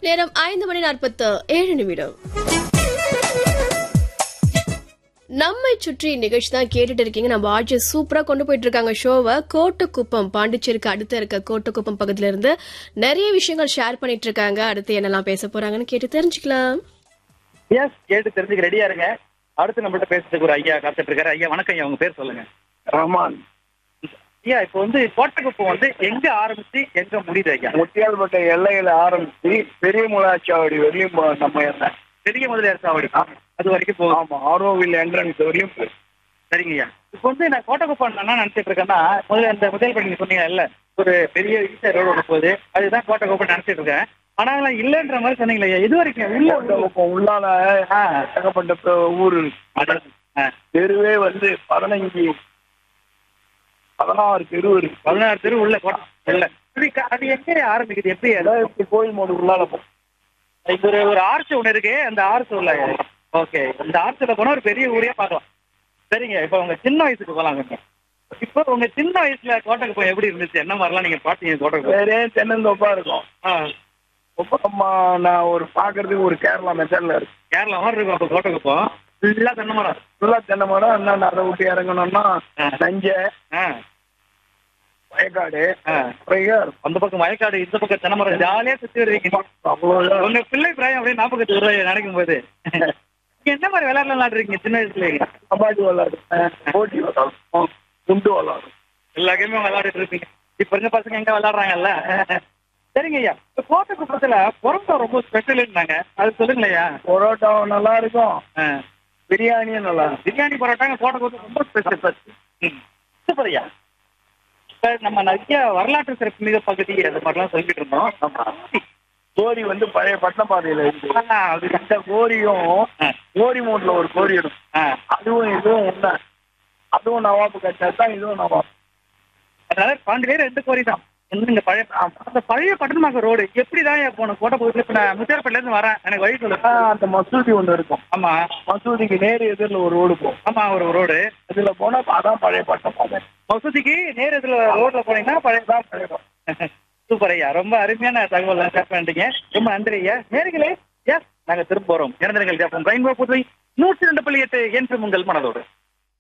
நேரம் ஐந்து மணி நாற்பத்து ஏழு நிமிடம் நம்மை சுற்றி நிகழ்ச்சி தான் கேட்டுட்டு இருக்கீங்க நம்ம ஆட்சி சூப்பரா கொண்டு போயிட்டு இருக்காங்க ஷோவை கோட்டுக்குப்பம் பாண்டிச்சேரிக்கு அடுத்து இருக்க கோட்டுக்குப்பம் பக்கத்துல இருந்து நிறைய விஷயங்கள் ஷேர் பண்ணிட்டு இருக்காங்க அடுத்து என்னெல்லாம் பேச போறாங்கன்னு கேட்டு தெரிஞ்சுக்கலாம் எஸ் கேட்டு தெரிஞ்சுக்க ரெடியா இருங்க அடுத்து நம்மள்ட்ட பேசுறதுக்கு ஒரு ஐயா காத்துட்டு இருக்காரு ஐயா வணக்கம் ஐயா உங்க பேர் சொல்லுங்க ரஹ்மான் ஐயா இப்போ வந்து கோட்டக்குப்பம் வந்து எங்க ஆரம்பிச்சு எங்க முடியுது ஐயா முத்தியால்பட்ட எல்லையில ஆரம்பிச்சு பெரிய முலாச்சாவடி வரையும் போ- நம்ம என்ன பெரிய முதலியார் சாவடி அது வரைக்கும் போகும் ஆமா ஆரோவில் என்ட்ரன்ஸ் வரையும் போய். சரிங்க ஐயா இப்போ வந்து நான் கோட்டக்குப்பம் என்ன நினைச்சிட்டு இருக்கேன்னா முதல்ல அந்த முதல் படி நீங்க சொன்னீங்க இல்ல ஒரு பெரிய ஈஸியா ரோடு ஒன்று போகுது அதுதான் கோட்டக்குப்பம் நினைச்சிட்டு இருக்கேன் ஆனா நான் இல்லைன்ற மாதிரி சொன்னீங்களே ஐயா இது வரைக்கும் உள்ள கோட்டக்குப்பம் உள்ளால ஆ, ஏகப்பட்ட ப- ஊர் இருக்கு. அதான். ஆ, தெருவே வந்து பதினஞ்சு பதினாறு தெரு இருக்கு பதினாறு தெரு உள்ள கோட்டை இல்ல இது க- அது எங்க ஆரம்பிக்குது எப்படி அது? அதான் இப்படி கோயில் மோடு உள்ளால போ இது ஒரு ஒரு ஆர்ச் ஒன்று இருக்கு அந்த ஆர்ச் உள்ள ஓகே இந்த ஆர்ச்சில் போனா ஒரு பெரிய ஊரே பார்க்கலாம் சரிங்க இப்போ உங்க சின்ன வயசுக்கு போலாங்க இப்போ உங்க சின்ன வயசுல கோட்டைக்கு போய் எப்படி இருந்துச்சு என்ன மாதிரிலாம் நீங்க பாத்தீங்க கோட்டைக்கு போய் வேறே தென்னந்தோப்பா இருக்கும் ஆ, அப்புறமா நான் ஒரு பாக்குறதுக்கு ஒரு கேரளா மெத்தட்ல இருக்கு கேரளா மாதிரி இருக்கும் அப்போ கோட்டைக்கு போ ஃபுல்லா தென்னை மரம் ஃபுல்லா தென்னை மரம் என்ன அதை விட்டு இறங்கணும்னா ஆ. நஞ்சை ஆ, வயக்காடு ஆ. நிறைய இருக்கும். அந்த பக்கம் வயக்காடு இந்த பக்கம் தென்னை மரம் ஜாலியா சுத்தி வருவீங்க அவ்வளவுதான் உங்க பிள்ளை பிராயம் அப்படியே நாற்பத்தி ரூபாய் நினைக்கும் போது நீங்க என்ன மாதிரி விளையாடலாம் விளையாடுறீங்க சின்ன வயசுல கபாடி விளாடுவேன் போட்டி விளாடுவோம் குண்டு விளாடுவோம் எல்லா கேமும் விளையாடிட்டு இருப்பீங்க இப்ப இருக்க பசங்க எங்க விளையாடுறாங்கல்ல சரிங்க ஐயா இப்ப கோட்டை குப்பத்துல புறம்பா ரொம்ப ஸ்பெஷல்னாங்க அது சொல்லுங்களேயா பரோட்டா நல்லா இருக்கும் பிரியாணியும் நல்லா இருக்கும் பிரியாணி பரோட்டாங்க கோட்டை குப்பம் ரொம்ப ஸ்பெஷல் சூப்பர் ஐயா இப்ப நம்ம நிறைய வரலாற்று சிறப்பு மிக பகுதி அந்த மாதிரிலாம் சொல்லிட்டு இருந்தோம் கோரி வந்து பழைய பட்டணப்பாதையில இருக்கு ஆ, அது இந்த கோரியும் ஆ, கோரி மூட்ல ஒரு கோரி இருக்கும் ஆ. அதுவும் இதுவும் ஒண்ணு அதுவும் நவாப்பு கட்டா தான் இதுவும் நவாப் அதனால பாண்டிலே ரெண்டு கோரி தான் ஒண்ணு இங்க பழைய அந்த பழைய பட்டணமாக ரோடு எப்படிதான் ஐயா போகணும் கோட்டை பகுதியில் இப்ப நான் முத்தியார்பேட்டில இருந்து வரேன் எனக்கு வழி சொல்லு ஆ, அந்த மசூதி ஒண்ணு இருக்கும் ஆமா மசூதிக்கு நேர் எதிரில் ஒரு ரோடு போகும் ஆமா ஒரு ரோடு அதுல போனா அதான் பழைய பட்டணப்பாதை மசூதிக்கு நேர் இதுல ரோட்ல போனீங்கன்னா பழைய தான் பழைய பட்டணம். சூப்பர் ஐயா ரொம்ப அருமையான தகவல் ஷேர் பண்ணிட்டீங்க ரொம்ப நன்றி ஐயா நேர்களே எஸ் நாங்க திரும்ப போறோம் இறந்தர்கள் கேட்போம் ரெயின்போ புதுவை நூற்றி ரெண்டு புள்ளி எட்டு என்று உங்கள் மனதோடு